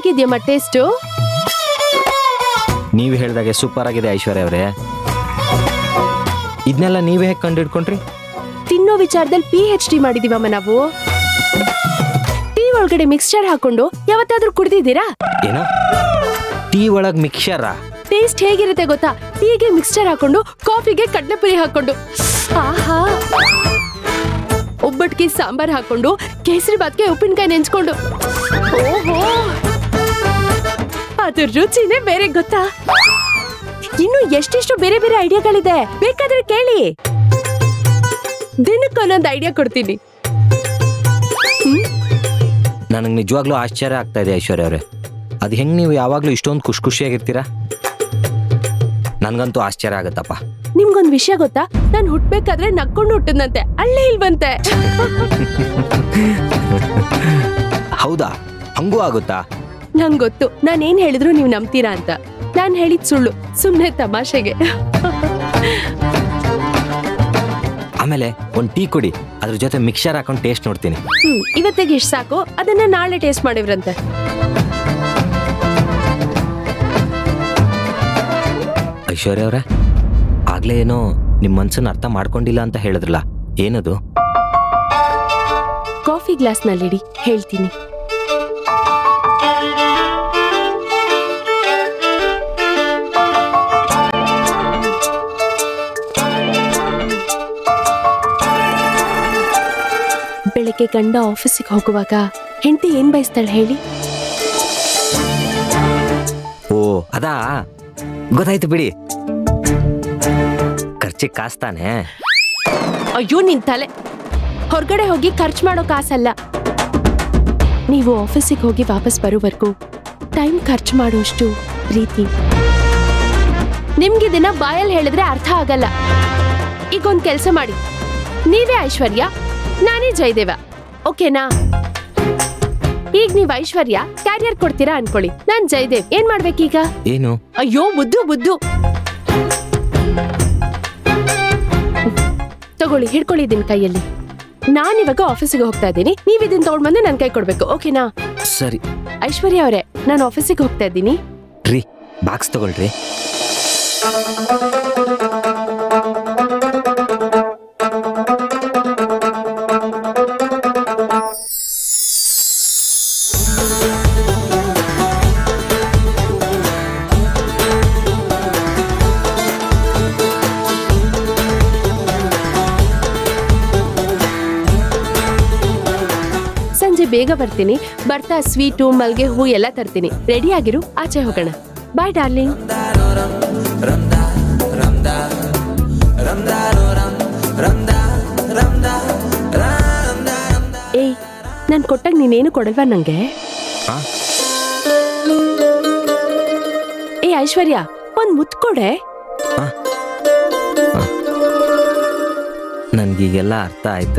ಹೇಗಿದ್ಯಮ್ಮ taste ನೀವು ಹೇಳಿದಾಗೆ super ಆಗಿದೆ ಐಶ್ವರ್ಯ ಅವರೇ ಇದನ್ನೆಲ್ಲ ನೀವೇ ಹೇಗೆ ಕಂಡಿಡ್ಕೊಂಡ್ರಿ ತಿನ್ನೋ ವಿಚಾರದಲ್ಲಿ ಪಿ ಎಚ್ ಡಿ ಮಾಡಿದೀವಮ್ಮ ನಾವು ಟೀ ಒಳಗಡೆ ಮಿಕ್ಸ್ಚರ್ ಹಾಕೊಂಡು ಯಾವತ್ತಾದ್ರೂ ಕುಡ್ದಿದ್ದೀರಾ ಏನೋ ಟೀ ಒಳಗೆ ಮಿಕ್ಸರಾ ಟೇಸ್ಟ್ ಹೇಗಿರುತ್ತೆ ಗೊತ್ತಾ ಟೀಗೆ ಮಿಕ್ಸ್ಚರ್ ಹಾಕೊಂಡು ಕಾಫಿಗೆ ಕಡಲೆಪುರಿ ಹಾಕೊಂಡು ಆಹಾ ಒಬ್ಬಟ್ಟಿಗೆ ಸಾಂಬಾರ್ ಹಾಕೊಂಡು ಕೇಸರಿ ಬಾತ್ಗೆ ಉಪ್ಪಿನಕಾಯಿ ನೆಂಚ್ಕೊಂಡು ಓಹೋ ಅದ್ರ ರುಚಿನೇ ಬೇರೆ ಗೊತ್ತಾ ಇನ್ನು ಎಷ್ಟೆಷ್ಟು ಬೇರೆ ಬೇರೆ ಐಡಿಯಾಗಳಿದೆ ಬೇಕಾದ್ರೆ ಕೇಳಿ ದಿನಕ್ಕೆ ಒಂದೊಂದು ಐಡಿಯಾ ಕೊಡ್ತೀನಿ ನನಗೆ ನಿಜವಾಗ್ಲೂ ಆಶ್ಚರ್ಯ ಆಗ್ತಾ ಇದೆ ಐಶ್ವರ್ಯ ಅವರೇ ಅದು ಹೆಂಗೆ ನೀವು ಯಾವಾಗಲೂ ಇಷ್ಟೊಂದು ಖುಷಿ ಖುಷಿಯಾಗಿರ್ತೀರಾ ನನಗಂತೂ ಆಶ್ಚರ್ಯ ಆಗುತ್ತಪ್ಪ ನಿಮ್ಗೊಂದ್ ವಿಷಯ ಗೊತ್ತಾ ನಾನ್ ಹುಟ್ಬೇಕಾದ್ರೆ ನಕ್ಕೊಂಡು ಹುಟ್ಟದಂತೆ ಅಲ್ಲೇ ಇಲ್ವಂತೆ ಹೌದಾ ಹಂಗೂ ಆಗುತ್ತಾ ನಂಗ್ ಗೊತ್ತು ನಾನ್ ಏನ್ ಹೇಳಿದ್ರು ನೀವ್ ನಂಬ್ತೀರಾ ಅಂತ ನಾನ್ ಹೇಳಿದ್ ಸುಳ್ಳು ಸುಮ್ನೆ ತಮಾಷೆಗೆ ಆಮೇಲೆ ಒಂದು ಟೀ ಕೊಡಿ ಅದ್ರ ಜೊತೆ ಮಿಕ್ಸರ್ ಹಾಕೊಂಡು ಟೇಸ್ಟ್ ನೋಡ್ತೀನಿ ಹ್ಮ್ ಇವತ್ತಿಗೆ ಇಷ್ಟ ಸಾಕು ಅದನ್ನ ನಾಳೆ ಟೇಸ್ಟ್ ಮಾಡಿವ್ರಂತೆ ಐಶ್ವರ್ಯ ಅವರೇ ಆಗ್ಲೇ ಏನೋ ನಿಮ್ಮ ಮನ್ಸನ್ನ ಅರ್ಥ ಮಾಡ್ಕೊಂಡಿಲ್ಲ ಅಂತ ಹೇಳಿದ್ರಲ್ಲ ಏನದು ಕಾಫಿ ಗ್ಲಾಸ್ ನಲ್ಲಿಡಿ ಹೇಳ್ತೀನಿ ಬೆಳಗ್ಗೆ ಗಂಡ ಆಫೀಸಿಗೆ ಹೋಗುವಾಗ ಹೆಂಡತಿ ಏನ್ ಬಯಸ್ತಾಳೆ ಹೇಳಿ ಓ ಅದಾ ಗೊತ್ತಾಯ್ತು ಬಿಡಿ ಖರ್ಚಿಗೆ ಕಾಸ್ತಾನೆ ಅಯ್ಯೋ ನಿನ್ ತಲೆ ಹೊರಗಡೆ ಹೋಗಿ ಖರ್ಚು ಮಾಡೋ ಕಾಸಲ್ಲ ನೀವು ಆಫೀಸಿಗೆ ಹೋಗಿ ವಾಪಸ್ ಬರೋವರೆಗೂ ಟೈಮ್ ಖರ್ಚು ಮಾಡುವಷ್ಟು ಪ್ರೀತಿ ನಿಮ್ಗಿದನ್ನ ಬಾಯಲ್ಲಿ ಹೇಳಿದ್ರೆ ಅರ್ಥ ಆಗಲ್ಲ ಈಗ ಒಂದ್ ಕೆಲಸ ಮಾಡಿ ನೀವೇ ಐಶ್ವರ್ಯ ನಾನೇ ಜಯದೇವ ಓಕೆನಾ ಈಗ ನೀವ್ ಐಶ್ವರ್ಯ ಕ್ಯಾರಿಯರ್ ಕೊಡ್ತೀರಾ ಅನ್ಕೊಳ್ಳಿ ನಾನ್ ಜಯದೇವ್ ಏನ್ ಮಾಡ್ಬೇಕೀಗ ಏನು ಅಯ್ಯೋ ಬುದ್ದು ಬುದ್ದು ತಗೊಳ್ಳಿ ಹಿಡ್ಕೊಳ್ಳಿ ಇದನ್ ಕೈಯಲ್ಲಿ ನಾನ್ ಇವಾಗ ಆಫೀಸಿಗೆ ಹೋಗ್ತಾ ಇದ್ದೀನಿ ನೀವ್ ಇದನ್ನ ತಗೊಂಡ್ ಬಂದು ನನ್ ಕೈ ಕೊಡ್ಬೇಕು ಓಕೆನಾ ಸರಿ ಐಶ್ವರ್ಯ ಅವರೇ ನಾನು ಆಫೀಸಿಗೆ ಹೋಗ್ತಾ ಇದ್ದೀನಿ ರೀ ಬಾಕ್ಸ್ ತಗೊಳ್ರಿ ಸಂಜೆ ಬೇಗ ಬರ್ತೀನಿ ಬರ್ತಾ ಸ್ವೀಟು ಮಲ್ಗೆ ಹೂ ಎಲ್ಲ ತರ್ತೀನಿ ರೆಡಿ ಆಗಿರು ಆಚೆ ಹೋಗೋಣ ಬಾಯ್ ಡಾರ್ಲಿಂಗ್ ಏಯ್ ನಾನ್ ಕೊಟ್ಟಾಗ ನೀನೇನು ಕೊಡಲ್ವಾ ನಂಗೆ ಆ? ಏ ಐಶ್ವರ್ಯ ಒಂದ್ ಮುತ್ ಕೊಡೆ ನನ್ಗೀಗೆಲ್ಲ ಅರ್ಥ ಆಯ್ತು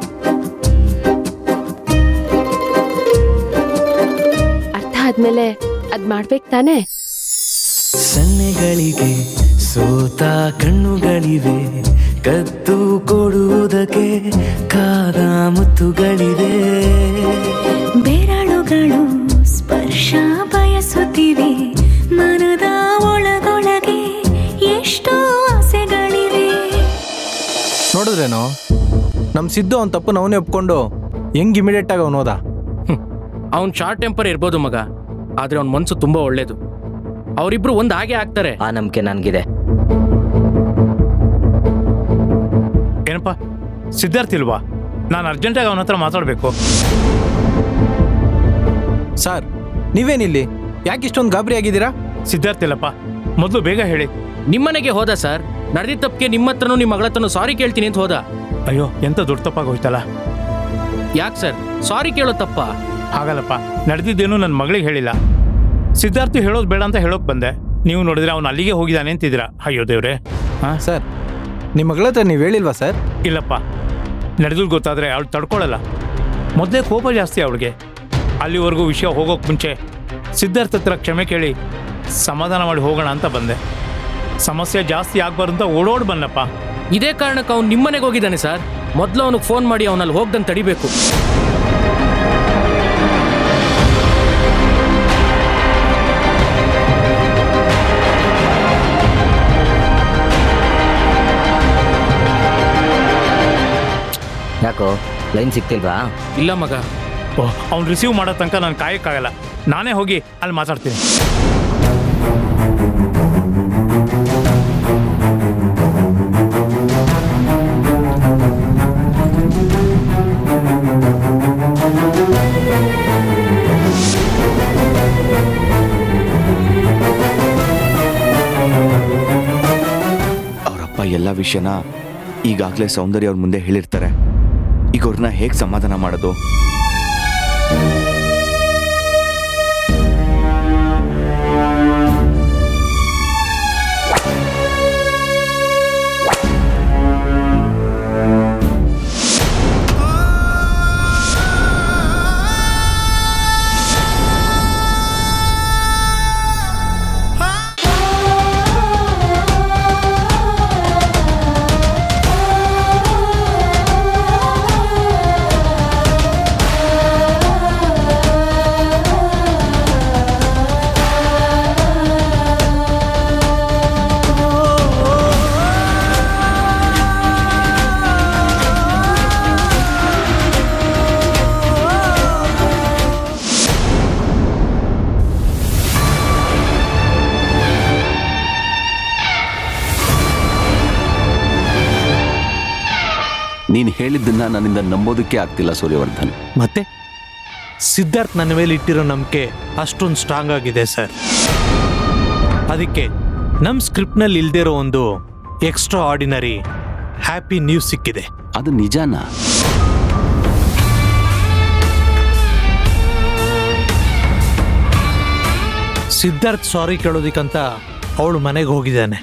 ಅರ್ಥ ಆದ್ಮೇಲೆ ಅದ್ ಮಾಡ್ಬೇಕು ತಾನೇ ಸನ್ನೆಗಳಿಗೆ ಸೋತ ಕಣ್ಣುಗಳಿವೆ ಕದ್ದು ಕೊಡುವುದಕ್ಕೆ ಕಾದ ಮುತ್ತುಗಳಿವೆ ಬೆರಳುಗಳು ಸ್ಪರ್ಶ ಬಯಸುತ್ತಿವೆ ಮನದ ಒಳಗೊಳಗೆ ಎಷ್ಟೋ ಆಸೆಗಳಿವೆ ನೋಡಿದ್ರೇನು ನಮ್ಮ ಸಿದ್ದು ಅವ್ನ ತಪ್ಪು ಅವನೇ ಒಪ್ಕೊಂಡು ಹೆಂಗ್ ಇಮಿಡಿಯೇಟ್ ಆಗಿ ಅವನು ಹೋದ ಅವ್ನ್ ಶಾರ್ಟ್ ಟೆಂಪರ್ ಇರ್ಬೋದು ಮಗ ಆದ್ರೆ ಅವ್ನ ಮನ್ಸು ತುಂಬಾ ಒಳ್ಳೇದು ಅವರಿಬ್ರು ಒಂದ್ ಹಾಗೆ ಆಗ್ತಾರೆ ಆ ನಂಬಿಕೆ ನನಗಿದೆ ಏನಪ್ಪ ಸಿದ್ಧಾರ್ಥ್ ಇಲ್ವಾ ನಾನು ಅರ್ಜೆಂಟಾಗಿ ಅವನ ಹತ್ರ ಮಾತಾಡಬೇಕು ಸರ್ ನೀವೇನಿಲ್ಲಿ ಯಾಕೆ ಇಷ್ಟೊಂದು ಗಾಬರಿ ಆಗಿದ್ದೀರಾ ಸಿದ್ಧಾರ್ಥ್ ಇಲ್ಲಪ್ಪ ಮೊದಲು ಬೇಗ ಹೇಳಿ ನಿಮ್ಮನೆಗೆ ಹೋದ ಸರ್ ನಡೆದಿದ್ದ ತಪ್ಪಿಗೆ ನಿಮ್ಮ ಹತ್ರನೂ ನಿಮ್ಮ ಮಗಳ ಹತ್ರನೂ ಸಾರಿ ಕೇಳ್ತೀನಿ ಅಂತ ಹೋದ ಅಯ್ಯೋ ಎಂತ ದೊಡ್ಡ ತಪ್ಪಾಗಿ ಹೋಯ್ತಲ್ಲ ಯಾಕೆ ಸರ್ ಸಾರಿ ಕೇಳೋ ತಪ್ಪ ಹಾಗಲ್ಲಪ್ಪ ನಡೆದಿದ್ದೇನು ನನ್ನ ಮಗಳಿಗೆ ಹೇಳಿಲ್ಲ ಸಿದ್ಧಾರ್ಥ್ ಹೇಳೋದು ಬೇಡ ಅಂತ ಹೇಳೋಕೆ ಬಂದೆ ನೀವು ನೋಡಿದ್ರೆ ಅವನು ಅಲ್ಲಿಗೆ ಹೋಗಿದ್ದಾನೆ ಅಂತಿದ್ದೀರಾ ಅಯ್ಯೋ ದೇವ್ರೆ ಹಾಂ ಸರ್ ನಿಮ್ಮ ಮಗಳ ಹತ್ರ ನೀವು ಹೇಳಿಲ್ವಾ ಸರ್ ಇಲ್ಲಪ್ಪ ನಡೆದು ಗೊತ್ತಾದರೆ ಅವಳು ತಡ್ಕೊಳ್ಳಲ್ಲ ಮೊದಲೇ ಕೋಪ ಜಾಸ್ತಿ ಅವಳಿಗೆ ಅಲ್ಲಿವರೆಗೂ ವಿಷಯ ಹೋಗೋಕೆ ಮುಂಚೆ ಸಿದ್ಧಾರ್ಥ ಹತ್ರ ಕ್ಷಮೆ ಕೇಳಿ ಸಮಾಧಾನ ಮಾಡಿ ಹೋಗೋಣ ಅಂತ ಬಂದೆ ಸಮಸ್ಯೆ ಜಾಸ್ತಿ ಆಗ್ಬಾರ್ದು ಅಂತ ಓಡೋಡ್ ಬಂದಪ್ಪ ಇದೇ ಕಾರಣಕ್ಕೆ ಅವ್ನು ನಿಮ್ಮನೆಗೆ ಹೋಗಿದ್ದಾನೆ ಸರ್ ಮೊದಲು ಅವನಿಗೆ ಫೋನ್ ಮಾಡಿ ಅವನಲ್ಲಿ ಹೋಗ್ದಂಗೆ ತಡಿಬೇಕು ಯಾಕೋ ಲೈನ್ ಸಿಕ್ತಿಲ್ವಾ ಇಲ್ಲ ಮಗ ಓಹ್ ಅವ್ನು ರಿಸೀವ್ ಮಾಡೋ ತನಕ ನಾನು ಕಾಯಕ್ಕಾಗಲ್ಲ ನಾನೇ ಹೋಗಿ ಅಲ್ಲಿ ಮಾತಾಡ್ತೀನಿ ಅವರಪ್ಪ ಎಲ್ಲ ವಿಷಯನ ಈಗಾಗಲೇ ಸೌಂದರ್ಯ ಅವ್ರ ಮುಂದೆ ಹೇಳಿರ್ತಾರೆ ಈಗ ಅವ್ರನ್ನ ಹೇಗೆ ಸಮಾಧಾನ ಮಾಡೋದು ನೀನು ಹೇಳಿದ್ದನ್ನ ನನ್ನಿಂದ ನಂಬೋದಕ್ಕೆ ಆಗ್ತಿಲ್ಲ ಸೂರ್ಯವರ್ಧನ್ ಮತ್ತೆ ಸಿದ್ಧಾರ್ಥ್ ನನ್ನ ಮೇಲೆ ಇಟ್ಟಿರೋ ನಂಬಿಕೆ ಅಷ್ಟೊಂದು ಸ್ಟ್ರಾಂಗ್ ಆಗಿದೆ ಸರ್ ಅದಕ್ಕೆ ನಮ್ಮ ಸ್ಕ್ರಿಪ್ಟ್ನಲ್ಲಿ ಇಲ್ದಿರೋ ಒಂದು ಎಕ್ಸ್ಟ್ರಾ ಆರ್ಡಿನರಿ ಹ್ಯಾಪಿ ನ್ಯೂಸ್ ಸಿಕ್ಕಿದೆ ಅದು ನಿಜಾನಾ ಸಿದ್ಧಾರ್ಥ್ ಸಾರಿ ಕೇಳೋದಿಕ್ಕಂತ ಅವಳು ಮನೆಗೆ ಹೋಗಿದ್ದಾನೆ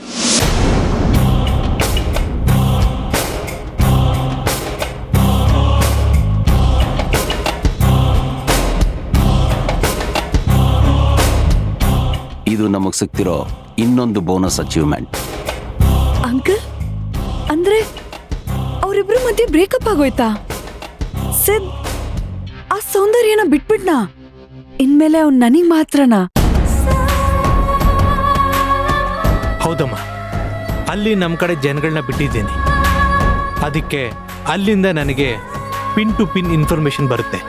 ಇದು ನಮಗ್ ಸಿಗ್ತಿರೋ ಇನ್ನೊಂದು ಬೋನಸ್ ಅಚೀವ್ಮೆಂಟ್ ಅಂಕಲ್ ಅಂದ್ರೆ ಅವರಿಬ್ರು ಮಧ್ಯೆ ಬ್ರೇಕಪ್ ಆಗೋಯ್ತಾ ಸಿದ್ ಆ ಸೌಂದರ್ಯನ ಬಿಟ್ಬಿಡ್ನಾ ಇನ್ಮೇಲೆ ಅವ್ನ್ ನನಗ್ ಮಾತ್ರನಾ ಹೌದಮ್ಮ ಅಲ್ಲಿ ನಮ್ಮ ಕಡೆ ಜನಗಳನ್ನ ಬಿಟ್ಟಿದ್ದೀನಿ ಅದಕ್ಕೆ ಅಲ್ಲಿಂದ ನನಗೆ ಪಿನ್ ಟು ಪಿನ್ ಇನ್ಫಾರ್ಮೇಶನ್ ಬರುತ್ತೆ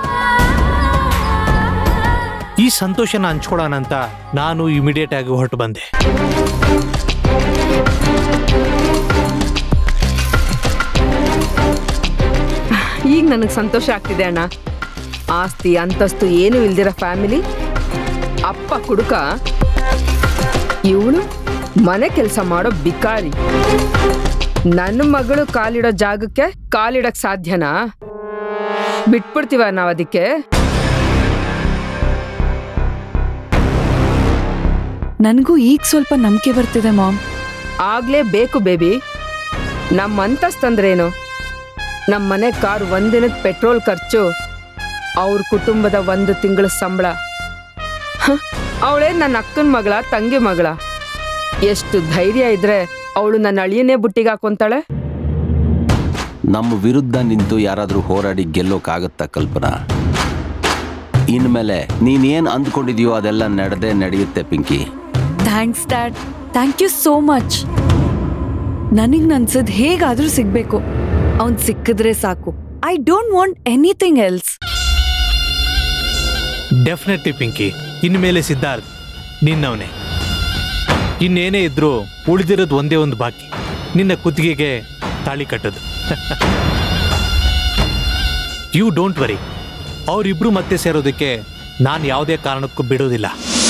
ಈ ಸಂತೋಷನ ಹಂಚ್ಕೊಳ್ಳೋಣ ಅಂತ ನಾನು ಇಮಿಡಿಯೇಟ್ ಆಗಿ ಹೊರಟು ಬಂದೆ ಈಗ ನನಗೆ ಸಂತೋಷ ಆಗ್ತಿದೆ ಅಣ್ಣ ಆಸ್ತಿ ಅಂತಸ್ತು ಏನು ಇಲ್ದಿರೋ ಫ್ಯಾಮಿಲಿ ಅಪ್ಪ ಕುಡುಕ ಇವಳು ಮನೆ ಕೆಲಸ ಮಾಡೋ ಬಿಕಾರಿ ನನ್ನ ಮಗಳು ಕಾಲಿಡೋ ಜಾಗಕ್ಕೆ ಕಾಲಿಡಕ್ ಸಾಧ್ಯನಾ ಬಿಟ್ಬಿಡ್ತೀವ ನಾವು ಅದಕ್ಕೆ ನನಗೂ ಈಗ ಸ್ವಲ್ಪ ನಂಬಿಕೆ ಬರ್ತಿದೆ ಮಾಮ್ ಆಗ್ಲೇ ಬೇಕು ಬೇಬಿ ನಮ್ಮ ಅಂತಸ್ತಂದ್ರೇನು ನಮ್ಮ ಮನೆ ಕಾರ್ ಒಂದಿನದ ಪೆಟ್ರೋಲ್ ಖರ್ಚು ಅವ್ರ ಕುಟುಂಬದ ಒಂದು ತಿಂಗಳ ಸಂಬಳ ಅವಳೇ ನನ್ನ ಅಕ್ಕನ ಮಗಳ ತಂಗಿ ಮಗಳ ಎಷ್ಟು ಧೈರ್ಯ ಇದ್ರೆ ಅವಳು ನನ್ನ ಅಳಿಯನೇ ಬುಟ್ಟಿಗೆ ಹಾಕೊಂತಾಳೆ ನಮ್ಮ ವಿರುದ್ಧ ನಿಂತು ಯಾರಾದರೂ ಹೋರಾಡಿ ಗೆಲ್ಲೋಕ್ಕಾಗತ್ತಾ ಕಲ್ಪನಾ ಇನ್ಮೇಲೆ ನೀನೇನ್ ಅಂದ್ಕೊಂಡಿದೀಯೋ ಅದೆಲ್ಲ ನಡೆದೇ ನಡೆಯುತ್ತೆ Pinky thanks dad thank you so much ನನಗ್ ನನ್ಸದ್ ಹೇಗಾದ್ರೂ ಸಿಗ್ಬೇಕು ಅವ್ನ್ ಸಿಕ್ಕಿದ್ರೆ ಸಾಕು I don't want anything else definitely Pinky ಇನ್ಮೇಲೆ ಸಿದ್ಧಾರ್ಥ್ ನಿನ್ನವನೇ ಇನ್ನೇನೇ ಇದ್ರೂ ಉಳಿದಿರೋದು ಒಂದೇ ಒಂದು ಬಾಕಿ ನಿನ್ನ ಕುತ್ತಿಗೆಗೆ ತಾಳಿ ಕಟ್ಟೋದು ಯು ಡೋಂಟ್ ವರಿ ಅವರಿಬ್ರು ಮತ್ತೆ ಸೇರೋದಕ್ಕೆ ನಾನು ಯಾವುದೇ ಕಾರಣಕ್ಕೂ ಬಿಡೋದಿಲ್ಲ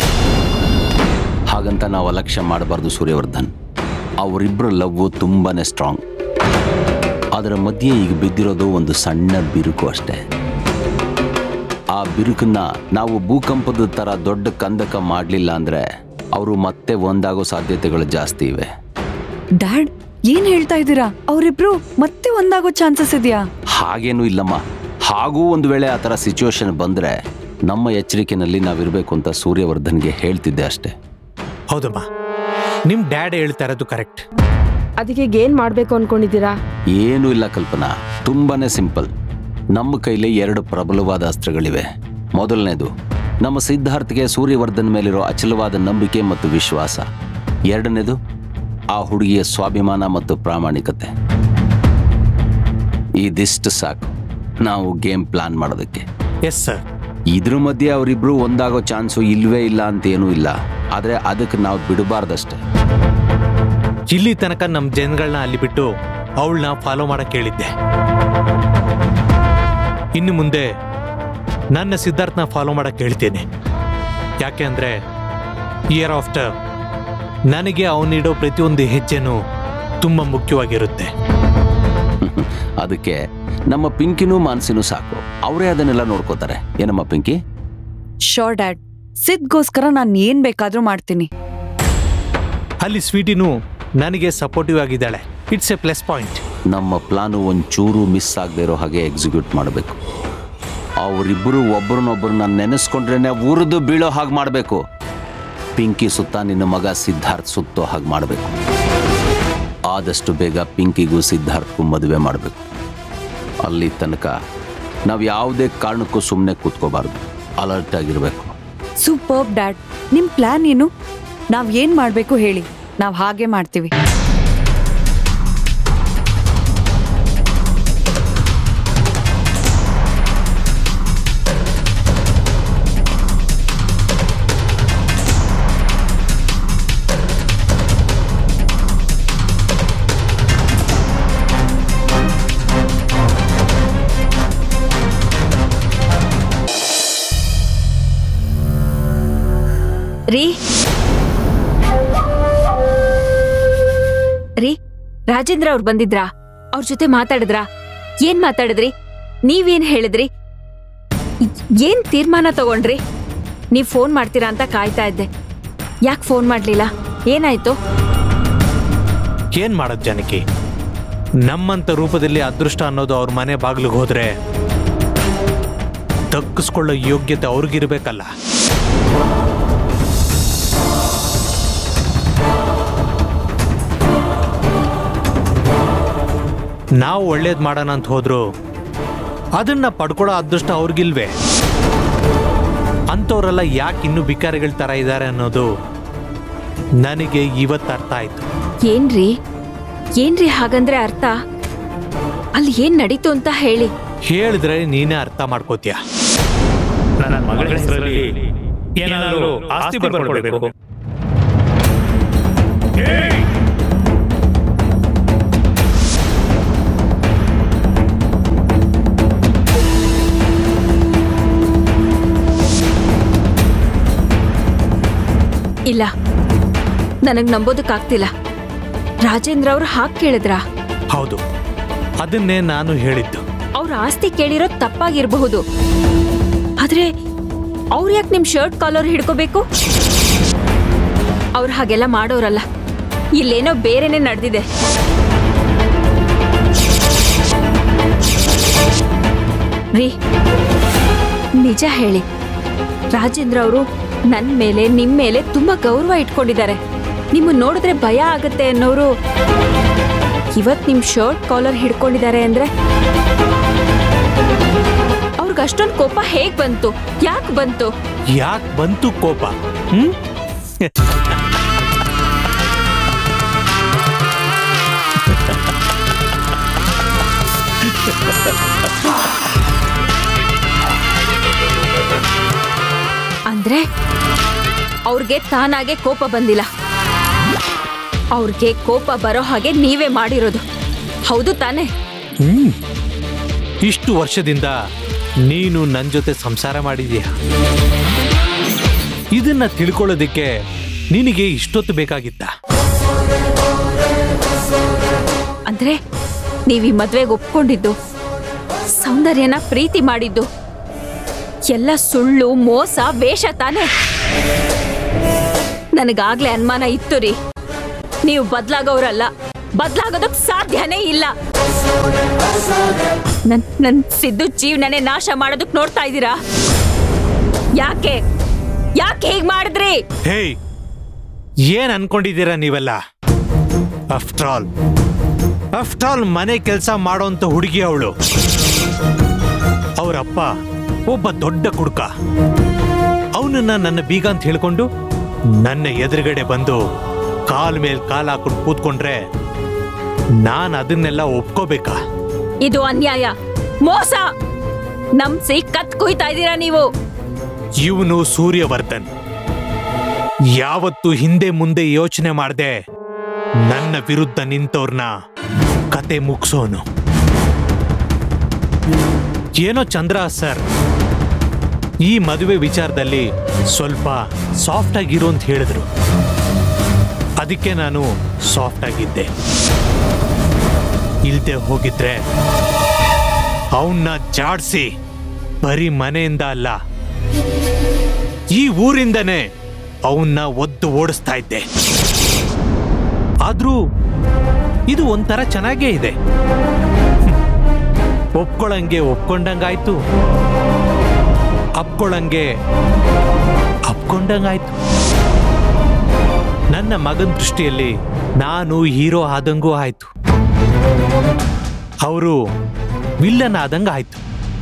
ಹಾಗಂತ ನಾವು ಅಲಕ್ಷ್ಯ ಮಾಡಬಾರ್ದು ಸೂರ್ಯವರ್ಧನ್ ಅವರಿಬ್ಬರ ಲವ್ ತುಂಬಾನೇ ಸ್ಟ್ರಾಂಗ್ ಅದರ ಮಧ್ಯೆ ಈಗ ಬಿದ್ದಿರೋದು ಒಂದು ಸಣ್ಣ ಬಿರುಕು ಅಷ್ಟೇ ಆ ಬಿರುಕನ್ನ ನಾವು ಭೂಕಂಪದ ಥರ ದೊಡ್ಡ ಕಂದಕ ಮಾಡಲಿಲ್ಲ ಅಂದ್ರೆ ಅವರು ಮತ್ತೆ ಒಂದಾಗೋ ಸಾಧ್ಯತೆಗಳು ಜಾಸ್ತಿ ಇವೆ ಡ್ಯಾಡ್ ಏನ್ ಹೇಳ್ತಾ ಇದ್ದೀರಾ ಅವರಿಬ್ರು ಮತ್ತೆ ಒಂದಾಗೋ ಚಾನ್ಸಸ್ ಇದೆಯಾ ಹಾಗೇನೂ ಇಲ್ಲಮ್ಮ ಹಾಗೂ ಒಂದು ವೇಳೆ ಆ ಥರ ಸಿಚುವೇಶನ್ ಬಂದರೆ ನಮ್ಮ ಎಚ್ಚರಿಕೆಯಲ್ಲಿ ನಾವಿರಬೇಕು ಅಂತ ಸೂರ್ಯವರ್ಧನ್ಗೆ ಹೇಳ್ತಿದ್ದೆ ಅಷ್ಟೇ ಹೌದಮ್ಮ ನಿಮ್ ಡ್ಯಾಡ್ ಹೇಳ್ತಾ ಇರೋದು ಕರೆಕ್ಟ್ ಅದಕ್ಕೆ ಈಗ ಏನ್ ಮಾಡ್ಬೇಕು ಅನ್ಕೊಂಡಿದ್ದೀರಾ ಏನೂ ಇಲ್ಲ ಕಲ್ಪನಾ ತುಂಬಾನೇ ಸಿಂಪಲ್ ನಮ್ಮ ಕೈಲಿ ಎರಡು ಪ್ರಬಲವಾದ ಅಸ್ತ್ರಗಳಿವೆ ಮೊದಲನೇದು ನಮ್ಮ ಸಿದ್ಧಾರ್ಥ್ಗೆ ಸೂರ್ಯವರ್ಧನ್ ಮೇಲಿರೋ ಅಚಲವಾದ ನಂಬಿಕೆ ಮತ್ತು ವಿಶ್ವಾಸ ಎರಡನೇದು ಆ ಹುಡುಗಿಯ ಸ್ವಾಭಿಮಾನ ಮತ್ತು ಪ್ರಾಮಾಣಿಕತೆ ಇದಿಷ್ಟು ಸಾಕು ನಾವು ಗೇಮ್ ಪ್ಲಾನ್ ಮಾಡೋದಕ್ಕೆ ಎಸ್ ಸರ್ ಇದ್ರ ಮಧ್ಯೆ ಅವರಿಬ್ರು ಒಂದಾಗೋ ಚಾನ್ಸು ಇಲ್ವೇ ಇಲ್ಲ ಅಂತ ಏನೂ ಇಲ್ಲ ಆದರೆ ಅದಕ್ಕೆ ನಾವು ಬಿಡಬಾರ್ದಷ್ಟೇ ಇಲ್ಲಿ ತನಕ ನಮ್ಮ ಜನಗಳನ್ನ ಅಲ್ಲಿ ಬಿಟ್ಟು ಅವಳನ್ನ ಫಾಲೋ ಮಾಡಕ್ ಹೇಳಿದ್ದೆ ಇನ್ನು ಮುಂದೆ ನನ್ನ ಸಿದ್ಧಾರ್ಥನ ಫಾಲೋ ಮಾಡಕ್ ಹೇಳ್ತೇನೆ ಯಾಕೆ ಅಂದ್ರೆ ಇಯರ್ ಆಫ್ಟರ್ ನನಗೆ ಅವನಿಡೋ ಪ್ರತಿಯೊಂದು ಹೆಜ್ಜೆನೂ ತುಂಬ ಮುಖ್ಯವಾಗಿರುತ್ತೆ ಅದಕ್ಕೆ ನಮ್ಮ ಪಿಂಕಿನೂ ಮಾನಸಿನೂ ಸಾಕು ಅವರೇ ಅದನ್ನೆಲ್ಲ ನೋಡ್ಕೋತಾರೆ ಏನಮ್ಮ ಪಿಂಕಿ ಶೋರ್ ಡ್ಯಾಡ್ ಸಿದ್ಗೋಸ್ಕರ ನಾನು ಏನ್ ಬೇಕಾದ್ರೂ ಮಾಡ್ತೀನಿ ಅಲ್ಲಿ ಸ್ವೀಟಿನೂ ನನಗೆ ಸಪೋರ್ಟಿವ್ ಆಗಿದ್ದಾಳೆ ಇಟ್ಸ್ ಎ ಪ್ಲಸ್ ಪಾಯಿಂಟ್ ನಮ್ಮ ಪ್ಲಾನು ಒಂಚೂರು ಮಿಸ್ ಆಗದೆ ಇರೋ ಹಾಗೆ ಎಕ್ಸಿಕ್ಯೂಟ್ ಮಾಡಬೇಕು ಅವರಿಬ್ಬರು ಒಬ್ಬರನ್ನೊಬ್ಬರನ್ನ ನೆನೆಸ್ಕೊಂಡ್ರೇನೆ ಉರಿದು ಬೀಳೋ ಹಾಗೆ ಮಾಡಬೇಕು ಪಿಂಕಿ ಸುತ್ತ ನಿನ್ನ ಮಗ ಸಿದ್ಧಾರ್ಥ್ ಸುತ್ತೋ ಹಾಗೆ ಮಾಡಬೇಕು ಆದಷ್ಟು ಬೇಗ ಪಿಂಕಿಗೂ ಸಿದ್ಧಾರ್ಥ್ಗೂ ಮದುವೆ ಮಾಡಬೇಕು ಅಲ್ಲಿ ತನಕ ನಾವು ಯಾವುದೇ ಕಾರಣಕ್ಕೂ ಸುಮ್ಮನೆ ಕೂತ್ಕೋಬಾರ್ದು ಅಲರ್ಟ್ ಆಗಿರಬೇಕು ಸೂಪರ್ ಡ್ಯಾಡ್ ನಿಮ್ ಪ್ಲಾನ್ ಏನು ನಾವ್ ಏನ್ ಮಾಡ್ಬೇಕು ಹೇಳಿ ನಾವ್ ಹಾಗೆ ಮಾಡ್ತೀವಿ ರೀ ರೀ ರಾಜೇಂದ್ರ ಅವ್ರು ಬಂದಿದ್ರಾ ಅವ್ರ ಜೊತೆ ಮಾತಾಡಿದ್ರಾ ಏನ್ ಮಾತಾಡಿದ್ರಿ ನೀವೇನ್ ಹೇಳಿದ್ರಿ ಏನ್ ತೀರ್ಮಾನ ತಗೊಂಡ್ರಿ ನೀವ್ ಫೋನ್ ಮಾಡ್ತೀರಾ ಅಂತ ಕಾಯ್ತಾ ಇದ್ದೆ ಯಾಕೆ ಫೋನ್ ಮಾಡ್ಲಿಲ್ಲ ಏನಾಯ್ತು ಏನ್ ಮಾಡೋದ್ ಜನಕಿ ನಮ್ಮಂತ ರೂಪದಲ್ಲಿ ಅದೃಷ್ಟ ಅನ್ನೋದು ಅವ್ರ ಮನೆ ಬಾಗಿಲಿಗೆ ಹೋದ್ರೆ ದಕ್ಕಿಸ್ಕೊಳ್ಳೋ ಯೋಗ್ಯತೆ ಅವ್ರಿಗಿರ್ಬೇಕಲ್ಲ ನಾವು ಒಳ್ಳೇದ್ ಮಾಡೋಣ ಅಂತ ಹೋದ್ರು ಅದನ್ನ ಪಡ್ಕೊಳ್ಳೋ ಅದೃಷ್ಟ ಅವ್ರಿಗಿಲ್ವೇ ಅಂಥವ್ರೆಲ್ಲ ಯಾಕೆ ಇನ್ನೂ ಬಿಕಾರಿಗಳ ತರ ಇದ್ದಾರೆ ಅನ್ನೋದು ನನಗೆ ಇವತ್ತು ಅರ್ಥ ಆಯ್ತು ಏನ್ರಿ ಏನ್ರಿ ಹಾಗಂದ್ರೆ ಅರ್ಥ ಅಲ್ಲಿ ಏನ್ ನಡೀತು ಅಂತ ಹೇಳಿ ಹೇಳಿದ್ರೆ ನೀನೇ ಅರ್ಥ ಮಾಡ್ಕೋತೀಯ ನನ್ನ ಮಗಳ ಹೆಸರಲ್ಲಿ ಏನಾದರೂ ಆಸ್ತಿ ಬರ್ಕೊಳ್ಬೇಕು ಇಲ್ಲ ನನಗ್ ನಂಬೋದಕ್ಕಾಗ್ತಿಲ್ಲ ರಾಜೇಂದ್ರ ಅವ್ರು ಹಾಗೆ ಕೇಳಿದ್ರಾ ಹೌದು ಅದನ್ನೇ ನಾನು ಹೇಳಿದ್ದು ಅವ್ರ ಆಸ್ತಿ ಕೇಳಿರೋದ್ ತಪ್ಪಾಗಿರ್ಬಹುದು ಆದ್ರೆ ಅವ್ರು ಯಾಕೆ ನಿಮ್ ಶರ್ಟ್ ಕಾಲರ್ ಹಿಡ್ಕೋಬೇಕು ಅವ್ರು ಹಾಗೆಲ್ಲ ಮಾಡೋರಲ್ಲ ಇಲ್ಲೇನೋ ಬೇರೆನೆ ನಡೆದಿದೆ ರೀ ನಿಜ ಹೇಳಿ ರಾಜೇಂದ್ರ ಅವರು ನನ್ ಮೇಲೆ ನಿಮ್ ಮೇಲೆ ತುಂಬಾ ಗೌರವ ಇಟ್ಕೊಂಡಿದ್ದಾರೆ ನಿಮ್ಮನ್ನ ನೋಡಿದ್ರೆ ಭಯ ಆಗತ್ತೆ ಅನ್ನೋರು ಇವತ್ ನಿಮ್ ಶರ್ಟ್ ಕಾಲರ್ ಹಿಡ್ಕೊಂಡಿದ್ದಾರೆ ಅಂದ್ರೆ ಅವ್ರಿಗೆ ಅಷ್ಟೊಂದು ಕೋಪ ಹೇಗ್ ಬಂತು ಯಾಕೆ ಬಂತು ಯಾಕೆ ಬಂತು ಕೋಪ ಹ್ಮ್ ಅಂದ್ರೆ ಅವ್ರಿಗೆ ತಾನಾಗೆ ಕೋಪ ಬಂದಿಲ್ಲ ಅವ್ರಿಗೆ ಕೋಪ ಬರೋ ಹಾಗೆ ನೀವೇ ಮಾಡಿರೋದು ಹೌದು ತಾನೇ ಹ್ಮ್ ಇಷ್ಟು ವರ್ಷದಿಂದ ನೀನು ನನ್ನ ಜೊತೆ ಸಂಸಾರ ಮಾಡಿದೀಯ ಇದನ್ನ ತಿಳ್ಕೊಳ್ಳೋದಕ್ಕೆ ನಿನಗೆ ಇಷ್ಟೊತ್ತು ಬೇಕಾಗಿತ್ತ ಅಂದ್ರೆ ನೀವ್ ಈ ಮದ್ವೆಗೆ ಒಪ್ಕೊಂಡಿದ್ದು ಸೌಂದರ್ಯನ ಪ್ರೀತಿ ಮಾಡಿದ್ದು ಎಲ್ಲ ಸುಳ್ಳು ಮೋಸ ವೇಷ ತಾನೇ ನನಗಾಗ್ಲೇ ಅನುಮಾನ ಇತ್ತು ರೀ ನೀವು ಬದ್ಲಾಗೋರಲ್ಲ ಬದ್ಲಾಗೋದಕ್ ಸಾಧ್ಯನೇ ಇಲ್ಲ ನನ್ ನನ್ ಸಿದ್ದು ಜೀವನನೇ ನಾಶ ಮಾಡೋದಕ್ ನೋಡ್ತಾ ಇದ್ದೀರಾ ಯಾಕೆ ಯಾಕೆ ಹೀಗ್ ಮಾಡಿದ್ರಿ ಹೇಯ್ ಏನ್ ಅನ್ಕೊಂಡಿದ್ದೀರಾ ನೀವೆಲ್ಲ ಆಫ್ಟರ್ ಆಲ್ ಆಫ್ಟರ್ ಆಲ್ ಮನೆ ಕೆಲಸ ಮಾಡೋಂಥ ಹುಡುಗಿ ಅವಳು ಅವರಪ್ಪ ಒಬ್ಬ ದೊಡ್ಡ ಕುಡುಕ ಅವನನ್ನ ನನ್ನ ಬೀಗ ಅಂತ ಹೇಳ್ಕೊಂಡು ನನ್ನ ಎದುರುಗಡೆ ಬಂದು ಕಾಲ್ ಮೇಲ್ ಕಾಲ್ ಹಾಕೊಂಡು ಕೂತ್ಕೊಂಡ್ರೆ ನಾನು ಅದನ್ನೆಲ್ಲ ಒಪ್ಕೋಬೇಕಾ ಇದು ಅನ್ಯಾಯ ಮೋಸ ನಂಬ್ಸಿ ಕತ್ ಕುಯ್ತಾ ಇದ್ದೀರಾ ನೀವು ಇವನು ಸೂರ್ಯವರ್ಧನ್ ಯಾವತ್ತು ಹಿಂದೆ ಮುಂದೆ ಯೋಚನೆ ಮಾಡದೆ ನನ್ನ ವಿರುದ್ಧ ನಿಂತವ್ರನ್ನ ಕತೆ ಮುಗ್ಸೋನು ಏನೋ ಚಂದ್ರ ಸರ್ ಈ ಮದುವೆ ವಿಚಾರದಲ್ಲಿ ಸ್ವಲ್ಪ ಸಾಫ್ಟ್ ಆಗಿರು ಅಂತ ಹೇಳಿದ್ರು ಅದಕ್ಕೆ ನಾನು ಸಾಫ್ಟ್ ಆಗಿದ್ದೆ ಇಲ್ದೆ ಹೋಗಿದ್ರೆ ಅವನ್ನ ಜಾಡ್ಸಿ ಬರೀ ಮನೆಯಿಂದ ಅಲ್ಲ ಈ ಊರಿಂದನೇ ಅವನ್ನ ಒದ್ದು ಓಡಿಸ್ತಾ ಇದ್ದೆ ಆದ್ರೂ ಇದು ಒಂಥರ ಚೆನ್ನಾಗೇ ಇದೆ ಹ್ಮ್. ಒಪ್ಕೊಳಂಗೆ ಒಪ್ಕೊಂಡಂಗಾಯ್ತು ಅಪ್ಕೊಳಂಗೆ ಅಪ್ಕೊಂಡಂಗಾಯ್ತು ನನ್ನ ಮಗನ ದೃಷ್ಟಿಯಲ್ಲಿ ನಾನು ಹೀರೋ ಆದಂಗೂ ಆಯ್ತು ಅವರು ವಿಲ್ಲನ್ ಆದಂಗ ಆಯ್ತು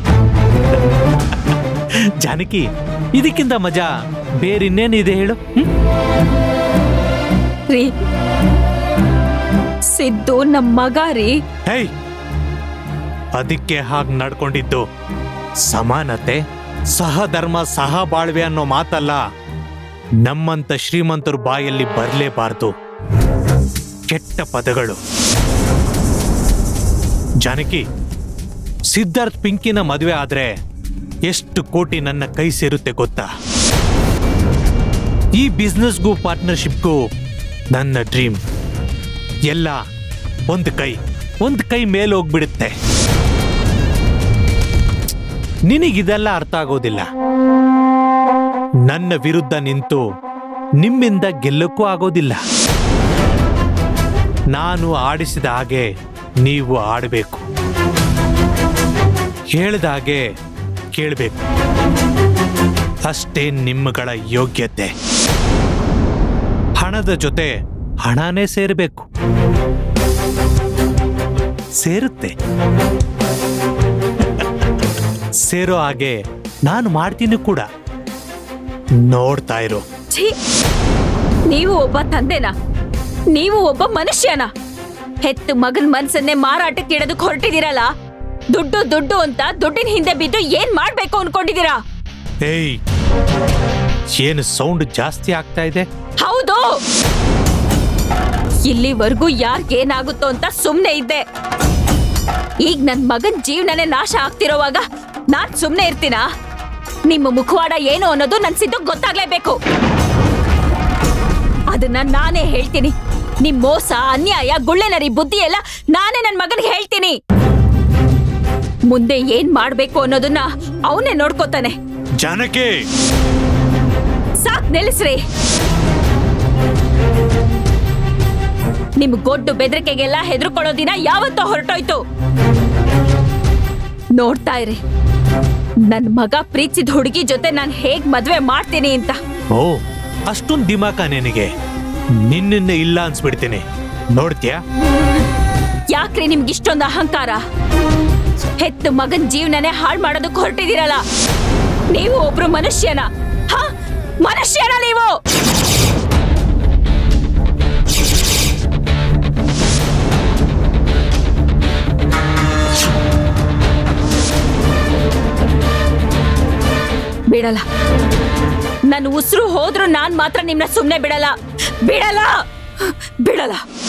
ಜಾನಕಿ ಇದಕ್ಕಿಂತ ಮಜಾ ಬೇರಿನ್ನೇನಿದೆ ಹೇಳು ಹ್ಮ್? ರೀ ಸಿದ್ದು ನಮ್ ಮಗ ರೀ ಹೇಯ್ ಅದಕ್ಕೆ ಹಾಗೆ ನಡ್ಕೊಂಡಿದ್ದು ಸಮಾನತೆ ಸಹಧರ್ಮ ಸಹ ಬಾಳ್ವೆ ಅನ್ನೋ ಮಾತಲ್ಲ ನಮ್ಮಂತ ಶ್ರೀಮಂತರ ಬಾಯಲ್ಲಿ ಬರಲೇಬಾರ್ದು ಕೆಟ್ಟ ಪದಗಳು ಜಾನಕಿ ಸಿದ್ಧಾರ್ಥ್ ಪಿಂಕಿನ ಮದುವೆ ಆದ್ರೆ ಎಷ್ಟು ಕೋಟಿ ನನ್ನ ಕೈ ಸೇರುತ್ತೆ ಗೊತ್ತಾ ಈ ಬಿಸ್ನೆಸ್ಗೂ ಪಾರ್ಟ್ನರ್ಶಿಪ್ಗೂ ನನ್ನ ಡ್ರೀಮ್ ಎಲ್ಲ ಒಂದು ಕೈ ಒಂದು ಕೈ ಮೇಲೆ ಹೋಗ್ಬಿಡುತ್ತೆ ನಿನಗಿದೆಲ್ಲ ಅರ್ಥ ಆಗೋದಿಲ್ಲ ನನ್ನ ವಿರುದ್ಧ ನಿಂತು ನಿಮ್ಮಿಂದ ಗೆಲ್ಲಕ್ಕೂ ಆಗೋದಿಲ್ಲ ನಾನು ಆಡಿಸಿದ ಹಾಗೆ ನೀವು ಆಡಬೇಕು ಹೇಳಿದ ಹಾಗೆ ಕೇಳಬೇಕು ಅಷ್ಟೇ ನಿಮ್ಮಗಳ ಯೋಗ್ಯತೆ ಹಣದ ಜೊತೆ ಹಣನೇ ಸೇರಬೇಕು ಸೇರುತ್ತೆ ಸೇರೋ ಹಾಗೆ ನಾನು ಮಾಡ್ತೀನಿ ಕೂಡ ನೋಡ್ತಾ ಇರು ಛೀ ನೀವು ಒಬ್ಬ ತಂದೆನಾ ನೀವು ಒಬ್ಬ ಮನುಷ್ಯನ ಹೆತ್ತು ಮಗನ್ ಮನ್ಸನ್ನೇ ಮಾರಾಟಕ್ಕೆ ಇಡೋದಕ್ಕೆ ಹೊರಟಿದ್ದೀರಲ್ಲ ದುಡ್ಡು ದುಡ್ಡು ಅಂತ ದುಡ್ಡಿನ ಹಿಂದೆ ಬಿದ್ದು ಏನ್ ಮಾಡ್ಬೇಕು ಅನ್ಕೊಂಡಿದ್ದೀರಾ ಏಯ್ ಏನು ಸೌಂಡ್ ಜಾಸ್ತಿ ಆಗ್ತಾ ಇದೆ ಹೌದು ಇಲ್ಲಿವರೆಗೂ ಯಾರ್ಗೇನಾಗುತ್ತೋ ಅಂತ ಸುಮ್ನೆ ಇದ್ದೆ ಈಗ ನನ್ ಮಗನ್ ಜೀವನನೇ ನಾಶ ಆಗ್ತಿರೋವಾಗ ನಾನ್ ಸುಮ್ನೆ ಇರ್ತೀನಾ ನಿಮ್ಮ ಮುಖವಾಡ ಏನು ಅನ್ನೋದು ನನ್ ಸಿದ್ದು ಗೊತ್ತಾಗ್ಲೇಬೇಕು ಅದನ್ನ ನಾನೇ ಹೇಳ್ತೀನಿ ನಿಮ್ ಮೋಸ ಅನ್ಯಾಯ ಗುಳ್ಳೆನರಿ ಬುದ್ಧಿ ಎಲ್ಲ ನಾನೇ ನನ್ ಮಗನ್ಗೆ ಹೇಳ್ತೀನಿ ಮುಂದೆ ಏನ್ ಮಾಡ್ಬೇಕು ಅನ್ನೋದನ್ನ ಅವನೇ ನೋಡ್ಕೋತಾನೆ ಜಾನಕಿ ಸಾಕ್ ನಿಲ್ಲಿಸ್ರಿ ನಿಮ್ ಗೊಡ್ಡು ಬೆದರಿಕೆಗೆಲ್ಲ ಹೆದರ್ಕೊಳ್ಳೋ ದಿನ ಯಾವತ್ತೋ ಹೊರಟೋಯ್ತು ನೋಡ್ತಾ ಇರಿ ನನ್ ಮಗ ಪ್ರೀತಿಸಿದ ಹುಡುಗಿ ಜೊತೆ ನಾನ್ ಹೇಗ್ ಮದ್ವೆ ಮಾಡ್ತೀನಿ ಅಂತ ಓ ಅಷ್ಟೊಂದು ದಿಮಾಕ ನಿನಗೆ ನಿನ್ನ ಇಲ್ಲ ಅನ್ಸ್ಬಿಡ್ತೀನಿ ನೋಡ್ತೀಯಾ ಯಾಕ್ರಿ ನಿಮ್ಗೆ ಇಷ್ಟೊಂದು ಅಹಂಕಾರ ಹೆತ್ತ ಮಗನ್ ಜೀವನನೇ ಹಾಳು ಮಾಡೋದಕ್ಕೆ ಹೊರಟಿದ್ದೀರಲ್ಲ ನೀವು ಒಬ್ರು ಮನುಷ್ಯನ ಹ ಮನುಷ್ಯನ ನೀವು ಬಿಡಲ್ಲ ನನ್ನ ಉಸಿರು ಹೋದ್ರು ನಾನ್ ಮಾತ್ರ ನಿಮ್ನ ಸುಮ್ನೆ ಬಿಡಲ್ಲ ಬಿಡಲ್ಲ ಬಿಡಲ್ಲ